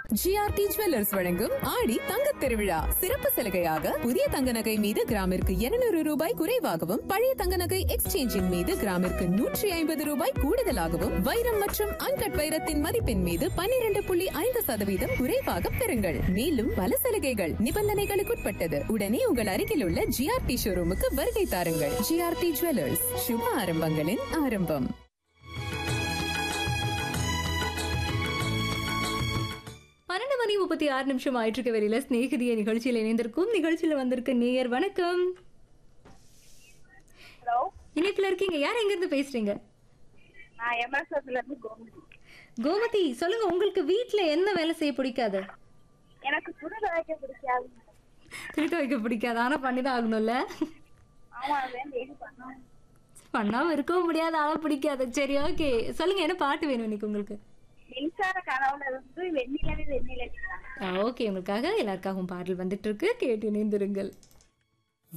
GRT jewellers வழங்கும் ஆடி தங்கத் திருவிழா சிறப்பு சலுகையாக புதிய தங்க நகை மீது கிராமிற்கு 200 ரூபாய் குறைவாகவும் பழைய தங்க நகை எக்ஸ்சேஞ்சின் மீது கிராமிற்கு நூற்றி ஐம்பது ரூபாய் கூடுதலாகவும் வைரம் மற்றும் அன்கட் வைரத்தின் மதிப்பின் மீது 12.5% புள்ளி ஐந்து சதவீதம் குறைவாக பெறுங்கள் மேலும் பல சலுகைகள் நிபந்தனைகளுக்குட்பட்டது உடனே உங்கள் அருகில் உள்ள ஜிஆர்டி ஷோரூமுக்கு வருகை தாருங்கள் ஜிஆர்டி ஜுவல்லர்ஸ் சுப ஆரம்பங்களின் ஆரம்பம் பன்னெண்டு மணி முப்பத்தி ஆறு நிமிஷம் ஆயிட்டு இருக்க வெளியில ஸ்நேகிதிய நிகழ்ச்சியில் இணைந்திருக்கும் நிகழ்ச்சியில வந்திருக்க நேயர் வணக்கம் ஹலோ இணைப்புல இருக்கீங்க யார் எங்க இருந்து பேசுறீங்க நான் எம்எஸ்எஸ்ல இருந்து கோமதி கோமதி சொல்லுங்க உங்களுக்கு வீட்ல என்ன வேலை செய்ய பிடிக்காது எனக்கு துணி துவைக்க பிடிக்காது துணி துவைக்க பிடிக்காது ஆனா பண்ணிதான் ஆகணும்ல ஆமா அதான் டெய்லி பண்ணுவேன் பண்ணாம இருக்கவும் முடியாது ஆனா பிடிக்காது சரி ஓகே சொல்லுங்க என்ன பாட்டு வேணும் இன்னைக்கு உங்களுக்கு மின்சார கனவுல இருந்து வெண்ணிலவே வெண்ணிலவே ஓகே உங்களுக்காக எல்லாருக்காகவும் பாடல் வந்துட்டு இருக்கு கேட்டு இணைந்திருங்கள்